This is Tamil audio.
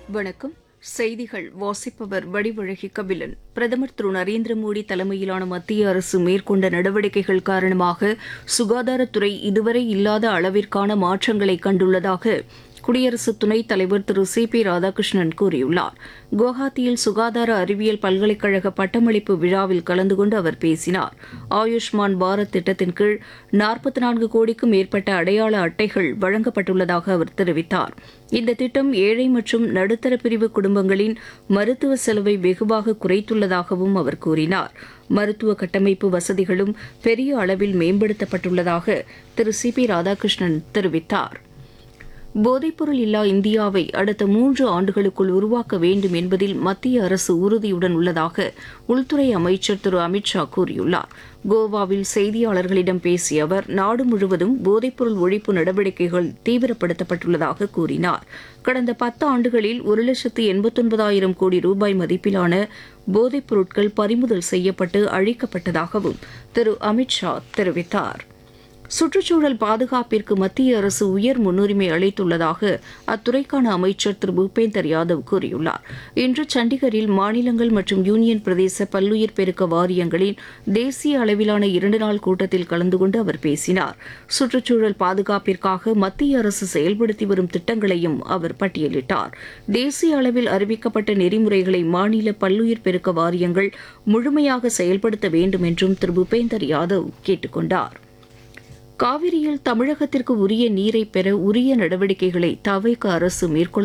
வணக்கம் செய்திகள் வாசிப்பவர் வடிவழகி கபிலன் பிரதமர் திரு நரேந்திர மோடி தலைமையிலான மத்திய அரசு மேற்கொண்ட நடவடிக்கைகள் காரணமாக சுகாதாரத்துறை இதுவரை இல்லாத அளவிற்கான மாற்றங்களை கண்டுள்ளதாக குடியரசு துணைத் தலைவர் திரு சி பி ராதாகிருஷ்ணன் கூறியுள்ளார் குவஹாத்தியில் சுகாதார அறிவியல் பல்கலைக்கழக பட்டமளிப்பு விழாவில் கலந்து கொண்டு அவர் பேசினார் ஆயுஷ்மான் பாரத் திட்டத்தின் கீழ் நாற்பத்தி நான்கு கோடிக்கும் மேற்பட்ட அடையாள அட்டைகள் வழங்கப்பட்டுள்ளதாக அவர் தெரிவித்தார் இந்த திட்டம் ஏழை மற்றும் நடுத்தர பிரிவு குடும்பங்களின் மருத்துவ செலவை வெகுவாக குறைத்துள்ளதாகவும் அவர் கூறினார் மருத்துவ கட்டமைப்பு வசதிகளும் பெரிய அளவில் மேம்படுத்தப்பட்டுள்ளதாக திரு சி பி ராதாகிருஷ்ணன் தெரிவித்தார் போதைப்பொருள் இல்லா இந்தியாவை அடுத்த மூன்று ஆண்டுகளுக்குள் உருவாக்க வேண்டும் என்பதில் மத்திய அரசு உறுதியுடன் உள்ளதாக உள்துறை அமைச்சர் திரு அமித்ஷா கூறியுள்ளார் கோவாவில் செய்தியாளர்களிடம் பேசிய அவர் நாடு முழுவதும் போதைப்பொருள் ஒழிப்பு நடவடிக்கைகள் தீவிரப்படுத்தப்பட்டுள்ளதாக கூறினார் கடந்த பத்து ஆண்டுகளில் ஒரு லட்சத்து எண்பத்தொன்பதாயிரம் கோடி ரூபாய் மதிப்பிலான போதைப் பொருட்கள் பறிமுதல் செய்யப்பட்டு அழிக்கப்பட்டதாகவும் திரு அமித்ஷா தெரிவித்தார் சுற்றுச்சூழல் பாதுகாப்பிற்கு மத்திய அரசு உயர் முன்னுரிமை அளித்துள்ளதாக அத்துறைக்கான அமைச்சர் திரு பூபேந்தர் யாதவ் கூறியுள்ளார் இன்று சண்டிகரில் மாநிலங்கள் மற்றும் யூனியன் பிரதேச பல்லுயிர் பெருக்க வாரியங்களின் தேசிய அளவிலான இரண்டு நாள் கூட்டத்தில் கலந்து கொண்டு அவர் பேசினார் சுற்றுச்சூழல் பாதுகாப்பிற்காக மத்திய அரசு செயல்படுத்தி வரும் திட்டங்களையும் அவர் பட்டியலிட்டார் தேசிய அளவில் அறிவிக்கப்பட்ட நெறிமுறைகளை மாநில பல்லுயிர் பெருக்க வாரியங்கள் முழுமையாக செயல்படுத்த வேண்டும் என்றும் திரு பூபேந்தர் யாதவ் கேட்டுக் கொண்டார் காவிரியில் தமிழகத்திற்கு உரிய நீரை பெற உரிய நடவடிக்கைகளை தவைக்க அரசு மேற்கொள்ள